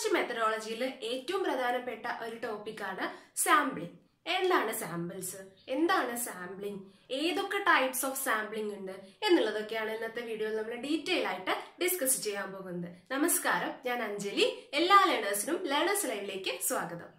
research മെത്തഡോളജിയിൽ ഏറ്റവും പ്രധാനപ്പെട്ട ഒരു ടോപ്പിക്കാണ് സാമ്പിളിംഗ് എന്താണ് സാമ്പിൾസ് എന്താണ് സാമ്പിളിംഗ് ഏതൊക്കെ ടൈപ്സ് ഓഫ് സാമ്പിളിംഗ് ഉണ്ട് എന്നുള്ളതൊക്കെയാണ് ഇന്നത്തെ വീഡിയോയിൽ നമ്മൾ ഡീറ്റെയിൽ ആയിട്ട് ഡിസ്കസ് ചെയ്യാൻ പോകുന്നത് നമസ്കാരം ഞാൻ അഞ്ജലി എല്ലാ ലേണേഴ്സിനും ലേണേഴ്സ് ലൈവിലേക്ക് സ്വാഗതം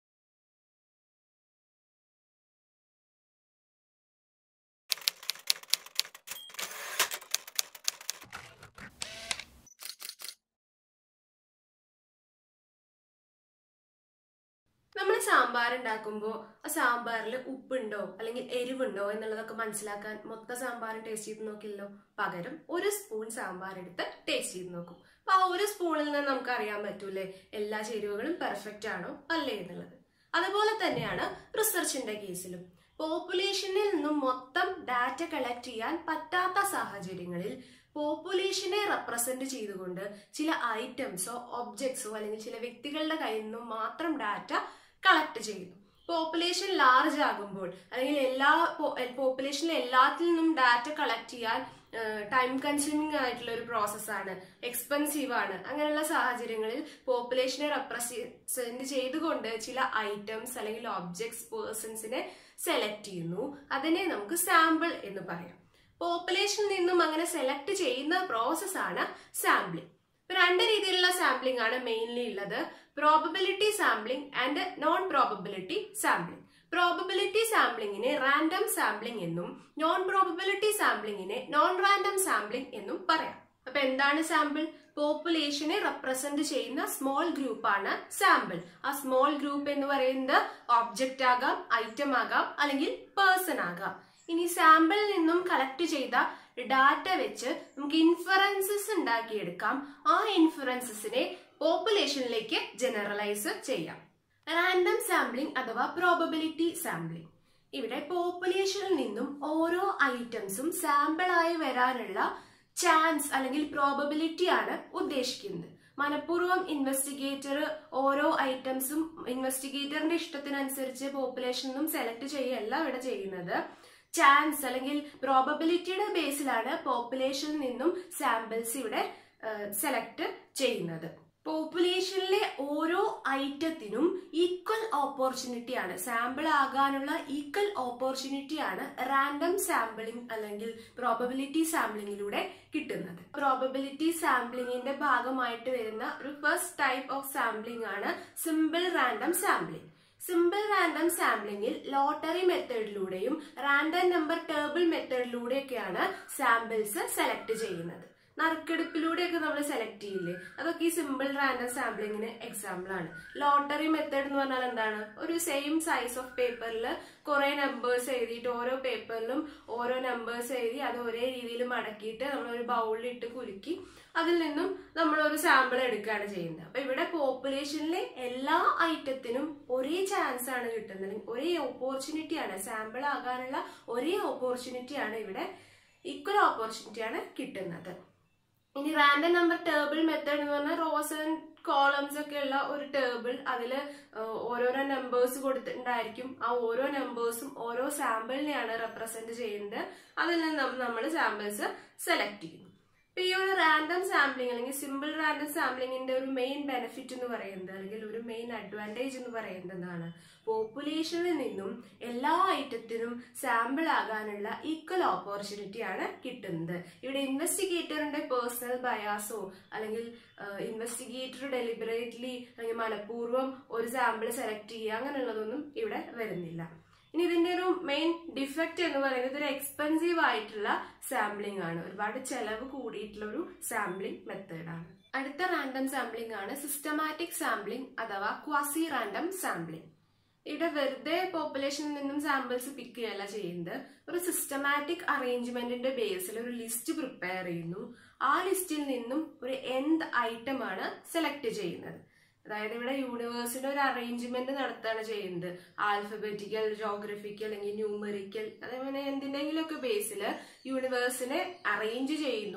നമ്മൾ സാമ്പാർ ഉണ്ടാക്കുമ്പോൾ ആ സാമ്പാറിൽ ഉപ്പുണ്ടോ അല്ലെങ്കിൽ എരിവുണ്ടോ എന്നുള്ളതൊക്കെ മനസ്സിലാക്കാൻ മൊത്തം സാമ്പാർ ടേസ്റ്റ് ചെയ്ത് നോക്കില്ലല്ലോ പകരം ഒരു സ്പൂൺ സാമ്പാർ എടുത്ത് ടേസ്റ്റ് ചെയ്ത് നോക്കും അപ്പൊ ആ ഒരു സ്പൂണിൽ നിന്ന് നമുക്ക് അറിയാൻ പറ്റൂലേ എല്ലാ ചേരുവകളും പെർഫെക്റ്റ് ആണോ അല്ലേ എന്നുള്ളത് അതുപോലെ തന്നെയാണ് റിസർച്ചിന്റെ കേസിലും പോപ്പുലേഷനിൽ നിന്നും മൊത്തം ഡാറ്റ കളക്ട് ചെയ്യാൻ പറ്റാത്ത സാഹചര്യങ്ങളിൽ പോപ്പുലേഷനെ റെപ്രസെന്റ് ചെയ്തുകൊണ്ട് ചില ഐറ്റംസോ ഒബ്ജക്ട്സോ അല്ലെങ്കിൽ ചില വ്യക്തികളുടെ കയ്യിൽ നിന്നും മാത്രം ഡാറ്റ കളക്ട് ചെയ്യുന്നു പോപ്പുലേഷൻ ലാർജ് ആകുമ്പോൾ അല്ലെങ്കിൽ എല്ലാ പോപ്പുലേഷനിലെ എല്ലാത്തിൽ നിന്നും ഡാറ്റ കളക്ട് ചെയ്യാൻ ടൈം കൺസ്യൂമിംഗ് ആയിട്ടുള്ള ഒരു പ്രോസസ്സാണ് എക്സ്പെൻസീവ് ആണ് അങ്ങനെയുള്ള സാഹചര്യങ്ങളിൽ പോപ്പുലേഷനെ റെപ്രസെന്റ് ചെയ്തുകൊണ്ട് ചില ഐറ്റംസ് അല്ലെങ്കിൽ ഒബ്ജക്ട്സ് പേഴ്സൺസിനെ സെലക്ട് ചെയ്യുന്നു അതിനെ നമുക്ക് സാമ്പിൾ എന്ന് പറയാം പോപ്പുലേഷനിൽ നിന്നും അങ്ങനെ സെലക്ട് ചെയ്യുന്ന പ്രോസസ്സാണ് സാമ്പിളിംഗ് ഇപ്പൊ രണ്ട് രീതിയിലുള്ള സാമ്പിളിംഗ് ആണ് മെയിൻലി ഉള്ളത് probability sampling and non probability sampling probability സാമ്പിളിങ്ങിനെ റാൻഡം സാമ്പിളിംഗ് എന്നും നോൺ പ്രോബബിലിറ്റി സാമ്പിളിങ്ങിനെ നോൺ റാൻഡം സാമ്പിളിംഗ് എന്നും പറയാം അപ്പൊ എന്താണ് സാമ്പിൾ പോപ്പുലേഷനെ റെപ്രസെന്റ് ചെയ്യുന്ന സ്മോൾ ഗ്രൂപ്പ് ആണ് സാമ്പിൾ ആ സ്മോൾ ഗ്രൂപ്പ് എന്ന് പറയുന്നത് ഒബ്ജക്റ്റ് ആകാം ഐറ്റം ആകാം അല്ലെങ്കിൽ പേഴ്സൺ ആകാം ഇനി സാമ്പിളിൽ നിന്നും കളക്ട് ചെയ്ത ഡാറ്റ വെച്ച് നമുക്ക് ഇൻഫറൻസസ് ഉണ്ടാക്കിയെടുക്കാം ആ ഇൻഫറൻസസിനെ പോപ്പുലേഷനിലേക്ക് ജനറലൈസ് ചെയ്യാം റാൻഡം സാമ്പിളിംഗ് അഥവാ പ്രോബബിലിറ്റി സാമ്പിളിംഗ് ഇവിടെ പോപ്പുലേഷനിൽ നിന്നും ഓരോ ഐറ്റംസും സാമ്പിളായി വരാനുള്ള ചാൻസ് അല്ലെങ്കിൽ പ്രോബബിലിറ്റി ആണ് ഉദ്ദേശിക്കുന്നത് മനഃപൂർവ്വം ഇൻവെസ്റ്റിഗേറ്റർ ഓരോ ഐറ്റംസും ഇൻവെസ്റ്റിഗേറ്ററിന്റെ ഇഷ്ടത്തിനനുസരിച്ച് പോപ്പുലേഷനിലും സെലക്ട് ചെയ്യല്ല ഇവിടെ ചെയ്യുന്നത് ചാൻസ് അല്ലെങ്കിൽ പ്രോബബിലിറ്റിയുടെ ബേസിലാണ് പോപ്പുലേഷനിൽ നിന്നും സാമ്പിൾസ് ഇവിടെ സെലക്ട് ചെയ്യുന്നത് പോപ്പുലേഷനിലെ ഓരോ ഐറ്റത്തിനും ഈക്വൽ ഓപ്പർച്യൂണിറ്റി ആണ് സാമ്പിൾ ആകാനുള്ള ഈക്വൽ ഓപ്പർച്യൂണിറ്റി ആണ് റാൻഡം സാമ്പിളിംഗ് അല്ലെങ്കിൽ പ്രോബബിലിറ്റി സാമ്പിളിങ്ങിലൂടെ കിട്ടുന്നത് പ്രോബബിലിറ്റി സാമ്പിളിങ്ങിന്റെ ഭാഗമായിട്ട് വരുന്ന ഒരു ഫസ്റ്റ് ടൈപ്പ് ഓഫ് സാമ്പിളിംഗ് ആണ് simple random sampling simple random സാമ്പിളിംഗിൽ ലോട്ടറി മെത്തേഡിലൂടെയും റാൻഡം നമ്പർ ടേബിൾ മെത്തേഡിലൂടെയൊക്കെയാണ് സാമ്പിൾസ് സെലക്ട് ചെയ്യുന്നത് നറുക്കെടുപ്പിലൂടെയൊക്കെ നമ്മൾ സെലക്ട് ചെയ്യില്ലേ അതൊക്കെ ഈ സിമ്പിൾ റാൻഡം സാമ്പിളിങ്ങിന് എക്സാമ്പിൾ ആണ് ലോട്ടറി മെത്തേഡ് എന്ന് പറഞ്ഞാൽ എന്താണ് ഒരു സെയിം സൈസ് ഓഫ് പേപ്പറിൽ കുറെ നമ്പേഴ്സ് എഴുതിയിട്ട് ഓരോ പേപ്പറിലും ഓരോ നമ്പേഴ്സ് എഴുതി അത് ഒരേ രീതിയിൽ മടക്കിയിട്ട് നമ്മൾ ഒരു ബൗളിൽ ഇട്ട് കുലുക്കി അതിൽ നിന്നും നമ്മൾ ഒരു സാമ്പിൾ എടുക്കുകയാണ് ചെയ്യുന്നത് അപ്പൊ ഇവിടെ പോപ്പുലേഷനിലെ എല്ലാ ഐറ്റത്തിനും ഒരേ ചാൻസ് ആണ് കിട്ടുന്നത് അല്ലെങ്കിൽ ഒരേ ഓപ്പർച്യൂണിറ്റി ആണ് സാമ്പിൾ ആകാനുള്ള ഒരേ ഓപ്പർച്യൂണിറ്റി ആണ് ഇവിടെ ഈക്വൽ ഓപ്പർച്യൂണിറ്റി ആണ് കിട്ടുന്നത് ഇനി റാൻഡം നമ്പർ ടേബിൾ മെത്തേഡ് എന്ന് പറഞ്ഞാൽ റോസ് ആൻഡ് കോളംസ് ഒക്കെ ഉള്ള ഒരു ടേബിൾ അതിൽ ഓരോരോ നമ്പേഴ്സ് കൊടുത്തിട്ടുണ്ടായിരിക്കും ആ ഓരോ നമ്പേഴ്സും ഓരോ സാമ്പിളിനെയാണ് റെപ്രസെന്റ് ചെയ്യുന്നത് അതിൽ നിന്ന് നമ്മൾ സാമ്പിൾസ് സെലക്ട് ചെയ്യുന്നു ഇപ്പൊ ഈ ഒരു റാൻഡം സാമ്പിളിംഗ് അല്ലെങ്കിൽ സിമ്പിൾ റാൻഡം സാമ്പിളിങ്ങിന്റെ ഒരു മെയിൻ ബെനിഫിറ്റ് എന്ന് പറയുന്നത് അല്ലെങ്കിൽ ഒരു മെയിൻ അഡ്വാൻറ്റേജ് എന്ന് പറയുന്നത് എന്താണ് പോപ്പുലേഷനിൽ നിന്നും എല്ലാ ഐറ്റത്തിനും സാമ്പിൾ ആകാനുള്ള ഈക്വൽ ഓപ്പർച്യൂണിറ്റി ആണ് കിട്ടുന്നത് ഇവിടെ ഇൻവെസ്റ്റിഗേറ്ററിന്റെ പേഴ്സണൽ ബയാസോ അല്ലെങ്കിൽ ഇൻവെസ്റ്റിഗേറ്റർ ഡെലിബറേറ്റ്ലി അല്ലെങ്കിൽ മനഃപൂർവ്വം ഒരു സാമ്പിൾ സെലക്ട് ചെയ്യുക അങ്ങനെയുള്ളതൊന്നും ഇവിടെ വരുന്നില്ല ഇനി ഇതിന്റെ ഒരു മെയിൻ ഡിഫക്റ്റ് എന്ന് പറയുന്നത് ഒരു എക്സ്പെൻസീവ് ആയിട്ടുള്ള സാമ്പിളിംഗ് ആണ് ഒരുപാട് ചെലവ് കൂടിയിട്ടുള്ള ഒരു സാമ്പിളിംഗ് മെത്തേഡാണ് അടുത്ത റാൻഡം സാമ്പിളിംഗ് ആണ് സിസ്റ്റമാറ്റിക് സാമ്പിളിംഗ് അഥവാ ക്വാസി റാൻഡം സാമ്പിളിംഗ് ഇവിടെ വെറുതെ പോപ്പുലേഷനിൽ നിന്നും സാമ്പിൾസ് പിക്ക് ചെയ്യല്ല ചെയ്യുന്നത് ഒരു സിസ്റ്റമാറ്റിക് അറേഞ്ച്മെന്റിന്റെ ബേസിൽ ഒരു ലിസ്റ്റ് പ്രിപ്പയർ ചെയ്യുന്നു ആ ലിസ്റ്റിൽ നിന്നും ഒരു എന്ത് ഐറ്റം ആണ് സെലക്ട് ചെയ്യുന്നത് അതായത് ഇവിടെ യൂണിവേഴ്സിന്റെ ഒരു അറേഞ്ച്മെന്റ് നടത്താണ് ചെയ്യുന്നത് ആൽഫബറ്റിക്കൽ ജോഗ്രഫിക്കൽ അല്ലെങ്കിൽ ന്യൂമറിക്കൽ അതേപോലെ എന്തിനെങ്കിലും ഒക്കെ ബേസിൽ യൂണിവേഴ്സിനെ അറേഞ്ച് ചെയ്യുന്നു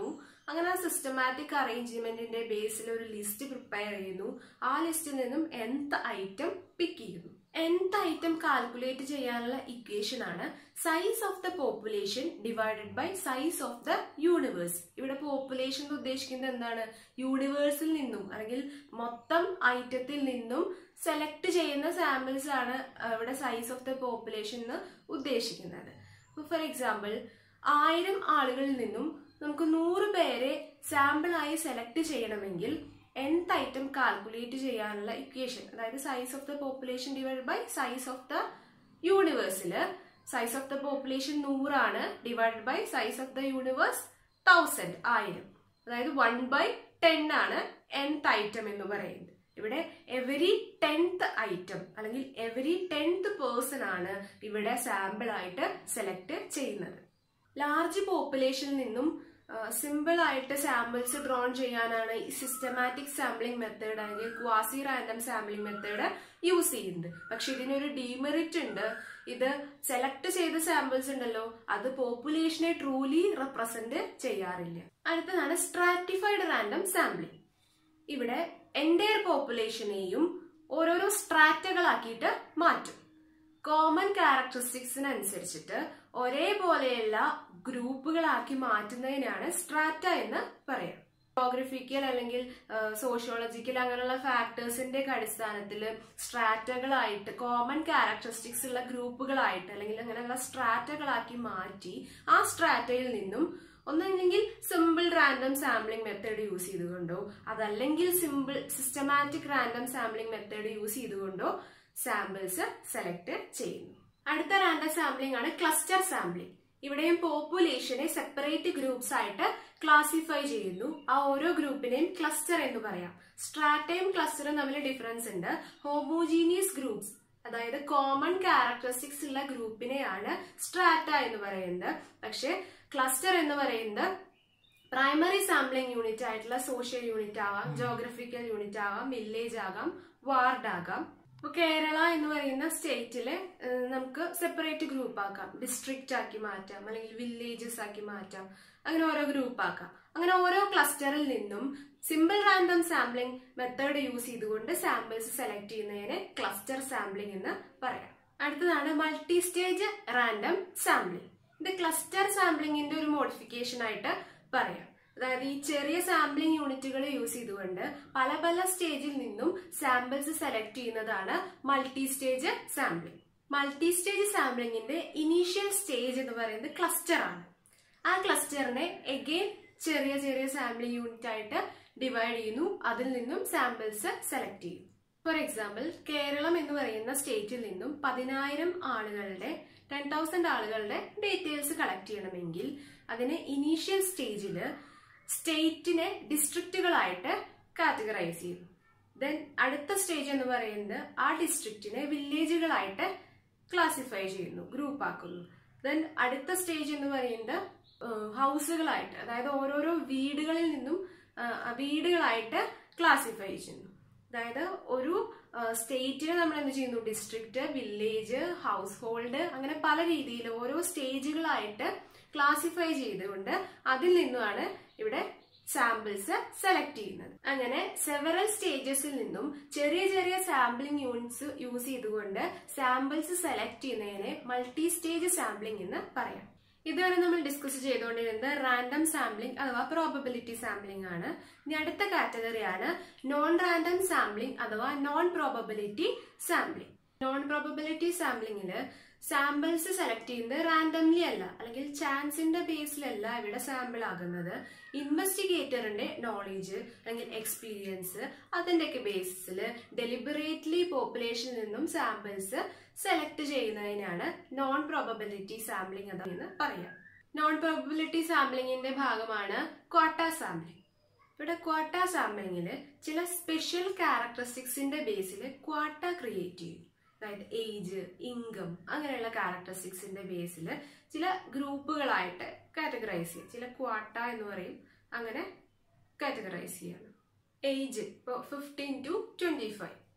അങ്ങനെ ആ സിസ്റ്റമാറ്റിക് അറേഞ്ച്മെന്റിന്റെ ബേസിൽ ഒരു ലിസ്റ്റ് പ്രിപ്പയർ ചെയ്യുന്നു ആ ലിസ്റ്റിൽ നിന്നും nth ഐറ്റം പിക്ക് ചെയ്യുന്നു nth ഐറ്റം കാൽക്കുലേറ്റ് ചെയ്യാനുള്ള ഇക്വേഷൻ ആണ് size of the population divided by size of the universe ഇവിടെ പോപ്പുലേഷൻ ഉദ്ദേശിക്കുന്നത് എന്താണ് യൂണിവേഴ്സിൽ നിന്നും അല്ലെങ്കിൽ മൊത്തം ഐറ്റത്തിൽ നിന്നും സെലക്ട് ചെയ്യുന്ന സാമ്പിൾസ് ആണ് ഇവിടെ സൈസ് ഓഫ് ദ പോപ്പുലേഷൻ എന്ന് ഉദ്ദേശിക്കുന്നത് ഫോർ എക്സാമ്പിൾ ആയിരം ആളുകളിൽ നിന്നും നമുക്ക് നൂറ് പേരെ സാമ്പിളായി സെലക്ട് ചെയ്യണമെങ്കിൽ nth ഐറ്റം കാൽക്കുലേറ്റ് ചെയ്യാനുള്ള ഇക്വേഷൻ അതായത് size of the population divide by size of the യൂണിവേഴ്സിൽ സൈസ് ഓഫ് ദ പോപ്പുലേഷൻ നൂറാണ് divide by size of the universe thousand ആയിരം അതായത് വൺ ബൈ ടെൻ ആണ് nth ഐറ്റം എന്ന് പറയുന്നത് ഇവിടെ എവരി ടെൻത്ത് ഐറ്റം അല്ലെങ്കിൽ എവരി ടെൻത്ത് പേഴ്സൺ ആണ് ഇവിടെ സാമ്പിൾ ആയിട്ട് സെലക്ട് ചെയ്യുന്നത് ലാർജ് പോപ്പുലേഷനിൽ നിന്നും സിമ്പിൾ ആയിട്ട് സാമ്പിൾസ് ഡ്രോൺ ചെയ്യാനാണ് ഈ സിസ്റ്റമാറ്റിക് സാമ്പിളിംഗ് മെത്തേഡ് അല്ലെങ്കിൽ quasi random sampling method use ചെയ്യുന്നത് പക്ഷെ ഇതിനൊരു ഡീമെറിറ്റ് ഉണ്ട് ഇത് സെലക്ട് ചെയ്ത സാമ്പിൾസ് ഉണ്ടല്ലോ അത് പോപ്പുലേഷനെ ട്രൂലി റെപ്രസെന്റ് ചെയ്യാറില്ല അടുത്തതാണ് സ്ട്രാറ്റിഫൈഡ് റാൻഡം സാമ്പിളിംഗ് ഇവിടെ എൻറ്റയർ പോപ്പുലേഷനെയും ഓരോരോ സ്ട്രാറ്റകളാക്കിയിട്ട് മാറ്റും കോമൺ ക്യാരക്ടറിസ്റ്റിക്സിനനുസരിച്ചിട്ട് ഒരേപോലെയുള്ള ഗ്രൂപ്പുകളാക്കി മാറ്റുന്നതിനാണ് സ്ട്രാറ്റ എന്ന് പറയാം ജോഗ്രഫിക്കൽ അല്ലെങ്കിൽ സോഷ്യോളജിക്കൽ അങ്ങനെയുള്ള ഫാക്ടേഴ്സിന്റെ ഒക്കെ അടിസ്ഥാനത്തിൽ സ്ട്രാറ്റകളായിട്ട് കോമൺ ക്യാരക്ടറിസ്റ്റിക്സ് ഉള്ള ഗ്രൂപ്പുകളായിട്ട് അല്ലെങ്കിൽ അങ്ങനെയുള്ള സ്ട്രാറ്റകളാക്കി മാറ്റി ആ സ്ട്രാറ്റയിൽ നിന്നും ഒന്നല്ലെങ്കിൽ simple random sampling method use ചെയ്തുകൊണ്ടോ അതല്ലെങ്കിൽ simple systematic random sampling method use ചെയ്തുകൊണ്ടോ സാമ്പിൾസ് സെലക്ട് ചെയ്യുന്നു അടുത്ത റാൻഡം സാമ്പിളിംഗ് ആണ് ക്ലസ്റ്റർ സാമ്പിളിംഗ് ഇവിടെയും പോപ്പുലേഷനെ സെപ്പറേറ്റ് ഗ്രൂപ്പ്സ് ആയിട്ട് ക്ലാസിഫൈ ചെയ്യുന്നു ആ ഓരോ ഗ്രൂപ്പിനെയും ക്ലസ്റ്റർ എന്ന് പറയാം സ്ട്രാറ്റയും ക്ലസ്റ്ററും തമ്മിൽ ഡിഫറൻസ് ഉണ്ട് ഹോമോജീനിയസ് ഗ്രൂപ്പ്സ് അതായത് കോമൺ ക്യാരക്ടറിസ്റ്റിക്സ് ഉള്ള ഗ്രൂപ്പിനെയാണ് സ്ട്രാറ്റ എന്ന് പറയുന്നത് പക്ഷെ ക്ലസ്റ്റർ എന്ന് പറയുന്നത് പ്രൈമറി സാമ്പിളിംഗ് യൂണിറ്റ് ആയിട്ടുള്ള സോഷ്യൽ യൂണിറ്റ് ആവാം ജോഗ്രഫിക്കൽ യൂണിറ്റ് ആവാം വില്ലേജ് ആകാം വാർഡ് ആകാം ഇപ്പൊ കേരള എന്ന് പറയുന്ന സ്റ്റേറ്റിലെ നമുക്ക് സെപ്പറേറ്റ് ഗ്രൂപ്പ് ആക്കാം ഡിസ്ട്രിക്റ്റ് ആക്കി മാറ്റാം അല്ലെങ്കിൽ വില്ലേജസ് ആക്കി മാറ്റാം അങ്ങനെ ഓരോ ഗ്രൂപ്പ് ആക്കാം അങ്ങനെ ഓരോ ക്ലസ്റ്ററിൽ നിന്നും simple random sampling method use ചെയ്തുകൊണ്ട് സാമ്പിൾസ് സെലക്ട് ചെയ്യുന്നതിനെ ക്ലസ്റ്റർ സാമ്പിളിംഗ് എന്ന് പറയാം അടുത്തതാണ് മൾട്ടി സ്റ്റേജ് റാൻഡം സാമ്പിളിംഗ് ഇത് ക്ലസ്റ്റർ സാമ്പിളിംഗിന്റെ ഒരു മോഡിഫിക്കേഷൻ ആയിട്ട് പറയാം അതായത് ഈ ചെറിയ സാമ്പിളിംഗ് യൂണിറ്റുകൾ യൂസ് ചെയ്തുകൊണ്ട് പല പല സ്റ്റേജിൽ നിന്നും സാമ്പിൾസ് സെലക്ട് ചെയ്യുന്നതാണ് multi stage sampling multi stage സാമ്പിളിംഗിന്റെ ഇനീഷ്യൽ സ്റ്റേജ് എന്ന് പറയുന്നത് ക്ലസ്റ്റർ ആണ് ആ ക്ലസ്റ്ററിനെ എഗെയിൻ ചെറിയ ചെറിയ സാമ്പിളിംഗ് യൂണിറ്റ് ആയിട്ട് ഡിവൈഡ് ചെയ്യുന്നു അതിൽ നിന്നും സാമ്പിൾസ് സെലക്ട് ചെയ്യും ഫോർ എക്സാമ്പിൾ കേരളം എന്ന് പറയുന്ന സ്റ്റേറ്റിൽ നിന്നും പതിനായിരം ആളുകളുടെ ടെൻ തൗസൻഡ് ആളുകളുടെ ഡീറ്റെയിൽസ് കളക്ട് ചെയ്യണമെങ്കിൽ അതിന് ഇനീഷ്യൽ സ്റ്റേജിൽ സ്റ്റേറ്റിനെ ഡിസ്ട്രിക്റ്റുകളായിട്ട് കാറ്റഗറൈസ് ചെയ്തു ദെൻ അടുത്ത സ്റ്റേജ് എന്ന് പറയുന്നത് ആ ഡിസ്ട്രിക്റ്റിനെ വില്ലേജുകളായിട്ട് ക്ലാസിഫൈ ചെയ്യുന്നു ഗ്രൂപ്പ് ആക്കുന്നു ദെൻ അടുത്ത സ്റ്റേജ് എന്ന് പറയുന്നത് ഹൗസുകളായിട്ട് അതായത് ഓരോരോ വീടുകളിൽ നിന്നും വീടുകളായിട്ട് ക്ലാസിഫൈ ചെയ്യുന്നു അതായത് ഒരു സ്റ്റേറ്റിനെ നമ്മൾ എന്ത് ചെയ്യുന്നു ഡിസ്ട്രിക്റ്റ് വില്ലേജ് ഹൗസ് ഹോൾഡ് അങ്ങനെ പല രീതിയിൽ ഓരോ സ്റ്റേജുകളായിട്ട് ക്ലാസിഫൈ ചെയ്തുകൊണ്ട് അതിൽ നിന്നുമാണ് ഇവിടെ സാമ്പിൾസ് സെലക്ട് ചെയ്യുന്നത് അങ്ങനെ സെവറൽ സ്റ്റേജസിൽ നിന്നും ചെറിയ ചെറിയ സാമ്പിളിംഗ് യൂണിറ്റ്സ് യൂസ് ചെയ്തുകൊണ്ട് സാമ്പിൾസ് സെലക്ട് ചെയ്യുന്നതിനെ മൾട്ടി സ്റ്റേജ് സാമ്പിളിംഗ് എന്ന് പറയാം ഇതുവരെ നമ്മൾ ഡിസ്കസ് ചെയ്തുകൊണ്ടിരുന്നത് റാൻഡം സാമ്പിളിംഗ് അഥവാ പ്രോബബിലിറ്റി സാമ്പിളിംഗ് ആണ് ഇനി അടുത്ത കാറ്റഗറിയാണ് നോൺ റാൻഡം സാമ്പിളിംഗ് അഥവാ non probability sampling non probability സാമ്പിളിംഗില് സാമ്പിൾസ് സെലക്ട് ചെയ്യുന്നത് റാൻഡംലി അല്ല അല്ലെങ്കിൽ ചാൻസിന്റെ ബേസിലല്ല ഇവിടെ സാമ്പിൾ ആകുന്നത് ഇൻവെസ്റ്റിഗേറ്ററിന്റെ നോളേജ് അല്ലെങ്കിൽ എക്സ്പീരിയൻസ് അതിന്റെയൊക്കെ ബേസിസിൽ ഡെലിബറേറ്റ്ലി പോപ്പുലേഷനിൽ നിന്നും സാമ്പിൾസ് സെലക്ട് ചെയ്യുന്നതിനാണ് നോൺ പ്രോബബിലിറ്റി സാമ്പിളിംഗ് എന്ന് പറയാം നോൺ പ്രോബബിലിറ്റി സാമ്പിളിംഗിന്റെ ഭാഗമാണ് ക്വാട്ട സാമ്പിളിംഗ് ഇവിടെ ക്വാട്ട സാമ്പിളിംഗിൽ ചില സ്പെഷ്യൽ ക്യാരക്ടറിസ്റ്റിക്സിന്റെ ബേസിൽ ക്വാട്ട ക്രിയേറ്റ് ചെയ്യും അതായത് ഏജ് ഇൻകം അങ്ങനെയുള്ള ക്യാരക്ടറിസ്റ്റിക്സിന്റെ ബേസിൽ ചില ഗ്രൂപ്പുകളായിട്ട് കാറ്റഗറൈസ് ചെയ്യും ചില ക്വാട്ട എന്ന് പറയും അങ്ങനെ കാറ്റഗറൈസ് ചെയ്യണം ഏജ് ഇപ്പോൾ ഫിഫ്റ്റീൻ ടു ട്വന്റി ഫൈവ്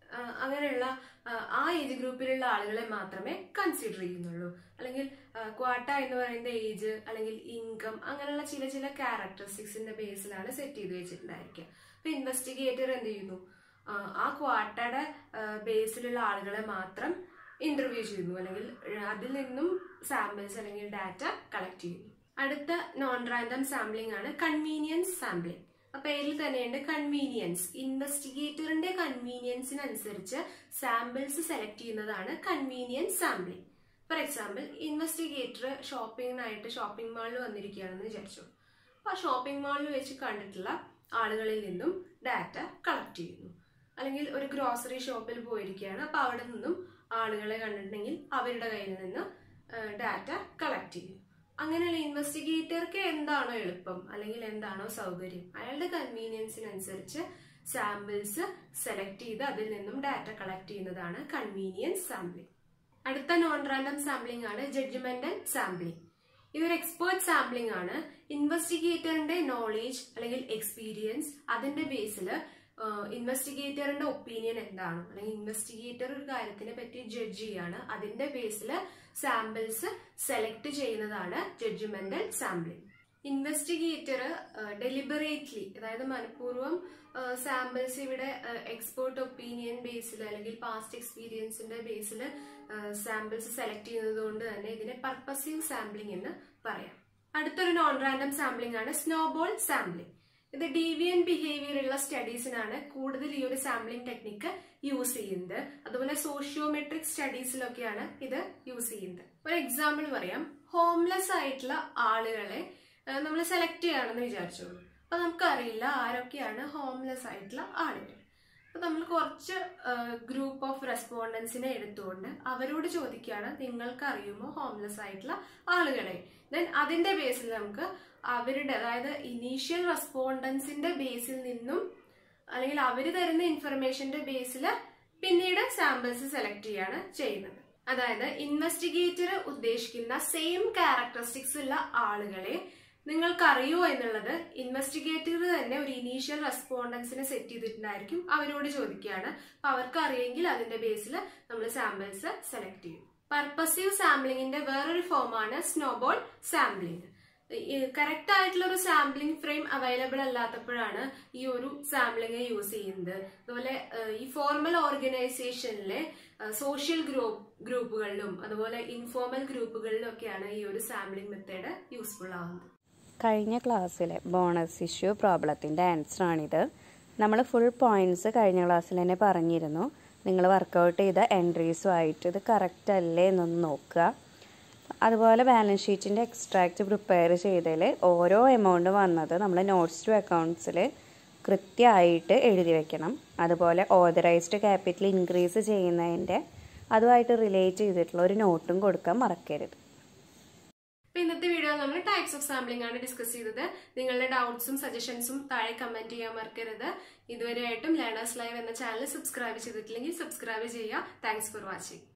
ആ, അങ്ങനെയുള്ള ആ, ആ ഏജ് ഗ്രൂപ്പിലുള്ള ആളുകളെ മാത്രമേ കൺസിഡർ ചെയ്യുന്നുള്ളൂ അല്ലെങ്കിൽ ക്വാട്ട എന്ന് പറയുന്ന ഏജ് അല്ലെങ്കിൽ ഇൻകം അങ്ങനെയുള്ള ചില ചില ക്യാരക്ടറിസ്റ്റിക്സിന്റെ ബേസിലാണ് സെറ്റ് ചെയ്ത് വെച്ചിട്ടുണ്ടായിരിക്കുക അപ്പൊ ഇൻവെസ്റ്റിഗേറ്റർ എന്ത് ചെയ്യുന്നു ആ, ആ ക്വാട്ടയുടെ ബേസിലുള്ള ആളുകളെ മാത്രം ഇന്റർവ്യൂ ചെയ്യുന്നു അല്ലെങ്കിൽ അതിൽ നിന്നും സാമ്പിൾസ് അല്ലെങ്കിൽ ഡാറ്റ കളക്ട് ചെയ്യുന്നു അടുത്ത നോൺ റാൻഡം സാമ്പിളിംഗ് ആണ് കൺവീനിയൻസ് സാമ്പിളിംഗ് ആ പേരിൽ തന്നെയുണ്ട് കൺവീനിയൻസ് ഇൻവെസ്റ്റിഗേറ്ററിന്റെ കൺവീനിയൻസിനനുസരിച്ച് സാമ്പിൾസ് സെലക്ട് ചെയ്യുന്നതാണ് convenience sampling for example investigator ഷോപ്പിങ്ങിനായിട്ട് ഷോപ്പിംഗ് മാളിൽ വന്നിരിക്കുകയാണെന്ന് വിചാരിച്ചു അപ്പൊ ആ ഷോപ്പിംഗ് മാളിൽ വെച്ച് കണ്ടിട്ടുള്ള ആളുകളിൽ നിന്നും ഡാറ്റ കളക്ട് ചെയ്യുന്നു അല്ലെങ്കിൽ ഒരു ഗ്രോസറി ഷോപ്പിൽ പോയിരിക്കുകയാണ് അപ്പൊ അവിടെ നിന്നും ആളുകളെ കണ്ടിട്ടുണ്ടെങ്കിൽ അവരുടെ കയ്യിൽ നിന്ന് ഡാറ്റ കളക്ട് ചെയ്യും അങ്ങനെയുള്ള ഇൻവെസ്റ്റിഗേറ്റർക്ക് എന്താണോ എളുപ്പം അല്ലെങ്കിൽ എന്താണോ സൗകര്യം അയാളുടെ കൺവീനിയൻസിനനുസരിച്ച് സാമ്പിൾസ് സെലക്ട് ചെയ്ത് അതിൽ നിന്നും ഡാറ്റ കളക്ട് ചെയ്യുന്നതാണ് കൺവീനിയൻസ് സാമ്പിളിംഗ് അടുത്ത നോൺ റാൻഡം സാമ്പിളിംഗ് ആണ് ജഡ്ജ്മെന്റൽ സാമ്പിളിംഗ് ഇതൊരു എക്സ്പേർട്ട് സാമ്പിളിംഗ് ആണ് ഇൻവെസ്റ്റിഗേറ്ററിന്റെ നോളേജ് അല്ലെങ്കിൽ എക്സ്പീരിയൻസ് അതിന്റെ ബേസിൽ ഇൻവെസ്റ്റിഗേറ്ററിന്റെ ഒപ്പീനിയൻ എന്താണ് അല്ലെങ്കിൽ ഇൻവെസ്റ്റിഗേറ്റർ ഒരു കാര്യത്തിനെ പറ്റി ജഡ്ജ് ചെയ്യാണ് അതിന്റെ ബേസിൽ സാമ്പിൾസ് സെലക്ട് ചെയ്യുന്നതാണ് ജഡ്ജ്മെന്റൽ സാമ്പിളിംഗ് ഇൻവെസ്റ്റിഗേറ്റർ ഡെലിബറേറ്റ്ലി അതായത് മനഃപൂർവ്വം സാമ്പിൾസ് ഇവിടെ എക്സ്പേർട്ട് ഒപ്പീനിയൻ ബേസിൽ അല്ലെങ്കിൽ പാസ്റ്റ് എക്സ്പീരിയൻസിന്റെ ബേസിൽ സാമ്പിൾസ് സെലക്ട് ചെയ്യുന്നത് കൊണ്ട് തന്നെ ഇതിനെ പർപ്പസീവ് സാമ്പിളിംഗ് എന്ന് പറയാം അടുത്തൊരു നോൺ റാൻഡം സാമ്പിളിംഗ് ആണ് സ്നോബോൾ സാമ്പിളിംഗ് ഇത് ഡീവിയൻ ബിഹേവിയർ ഉള്ള സ്റ്റഡീസിനാണ് കൂടുതൽ ഈ ഒരു സാമ്പിളിംഗ് ടെക്നിക്ക് യൂസ് ചെയ്യുന്നത് അതുപോലെ സോഷ്യോമെട്രിക് സ്റ്റഡീസിലൊക്കെയാണ് ഇത് യൂസ് ചെയ്യുന്നത് ഒരു എക്സാമ്പിൾ പറയാം ഹോംലെസ് ആയിട്ടുള്ള ആളുകളെ നമ്മൾ സെലക്ട് ചെയ്യുകയാണെന്ന് വിചാരിച്ചോളൂ അപ്പൊ നമുക്കറിയില്ല ആരൊക്കെയാണ് ഹോംലെസ് ആയിട്ടുള്ള ആളുകൾ അപ്പൊ നമ്മൾ കുറച്ച് ഗ്രൂപ്പ് ഓഫ് റെസ്പോണ്ടൻസിനെ എടുത്തുകൊണ്ട് അവരോട് ചോദിക്കുകയാണ് നിങ്ങൾക്ക് അറിയുമോ ഹോംലെസ് ആയിട്ടുള്ള ആളുകളെ ദെൻ അതിന്റെ ബേസിൽ നമുക്ക് അവരുടെ അതായത് ഇനീഷ്യൽ റെസ്പോണ്ടൻസിന്റെ ബേസിൽ നിന്നും അല്ലെങ്കിൽ അവർ തരുന്ന ഇൻഫർമേഷന്റെ ബേസിൽ പിന്നീട് സാമ്പിൾസ് സെലക്ട് ചെയ്യാണ് ചെയ്യുന്നത് അതായത് ഇൻവെസ്റ്റിഗേറ്റർ ഉദ്ദേശിക്കുന്ന സെയിം ക്യാരക്ടറിസ്റ്റിക്സ് ഉള്ള ആളുകളെ നിങ്ങൾക്കറിയോ എന്നുള്ളത് ഇൻവെസ്റ്റിഗേറ്റർ തന്നെ ഒരു ഇനീഷ്യൽ റെസ്പോണ്ടൻസിനെ സെറ്റ് ചെയ്തിട്ടുണ്ടായിരിക്കും അവരോട് ചോദിക്കുകയാണ് അപ്പൊ അവർക്ക് അറിയെങ്കിൽ അതിന്റെ ബേസിൽ നമ്മൾ സാമ്പിൾസ് സെലക്ട് ചെയ്യും പർപ്പസീവ് സാമ്പിളിങ്ങിന്റെ വേറൊരു ഫോമാണ് സ്നോബോൾ സാമ്പിളിംഗ് കറക്റ്റ് ആയിട്ടുള്ള ഒരു സാമ്പിളിംഗ് ഫ്രെയിം അവൈലബിൾ അല്ലാത്തപ്പോഴാണ് ഈ ഒരു സാമ്പിളിംഗ് യൂസ് ചെയ്യുന്നത് അതുപോലെ ഈ ഫോർമൽ ഓർഗനൈസേഷനിലെ സോഷ്യൽ ഗ്രൂപ്പ് ഗ്രൂപ്പുകളിലും അതുപോലെ ഇൻഫോർമൽ ഗ്രൂപ്പുകളിലും ഒക്കെയാണ് ഈ ഒരു സാമ്പിളിംഗ് മെത്തേഡ് യൂസ്ഫുൾ ആവുന്നത് കഴിഞ്ഞ ക്ലാസ്സിലെ ബോണസ് ഇഷ്യൂ പ്രോബ്ലത്തിൻ്റെ ആൻസറാണിത് നമ്മൾ ഫുൾ പോയിന്റ്സ് കഴിഞ്ഞ ക്ലാസ്സിൽ തന്നെ പറഞ്ഞിരുന്നു നിങ്ങൾ വർക്കൗട്ട് ചെയ്ത എൻട്രീസുമായിട്ട് ഇത് കറക്റ്റ് അല്ലേ എന്നൊന്ന് നോക്കുക അതുപോലെ ബാലൻസ് ഷീറ്റിൻ്റെ എക്സ്ട്രാക്റ്റ് പ്രിപ്പയർ ചെയ്തതിൽ ഓരോ എമൗണ്ട് വന്നത് നമ്മൾ നോട്ട്സ് ടു അക്കൗണ്ട്സിൽ കൃത്യമായിട്ട് എഴുതി വെക്കണം അതുപോലെ ഓതറൈസ്ഡ് ക്യാപിറ്റൽ ഇൻക്രീസ് ചെയ്യുന്നതിൻ്റെ അതുമായിട്ട് റിലേറ്റ് ചെയ്തിട്ടുള്ള ഒരു നോട്ടും കൊടുക്കാൻ മറക്കരുത് അപ്പൊ ഇന്നത്തെ വീഡിയോ നമ്മൾ ടൈപ്സ് ഓഫ് സാമ്പിളിംഗ് ആണ് ഡിസ്കസ് ചെയ്തത് നിങ്ങളുടെ ഡൗട്ട്സും സജഷൻസും താഴെ കമന്റ് ചെയ്യാൻ മറക്കരുത് ഇതുവരെയായിട്ടും ലേണേഴ്സ് ലൈവ് എന്ന ചാനൽ സബ്സ്ക്രൈബ് ചെയ്തിട്ടില്ലെങ്കിൽ സബ്സ്ക്രൈബ് ചെയ്യുക താങ്ക്സ് ഫോർ വാച്ചിങ്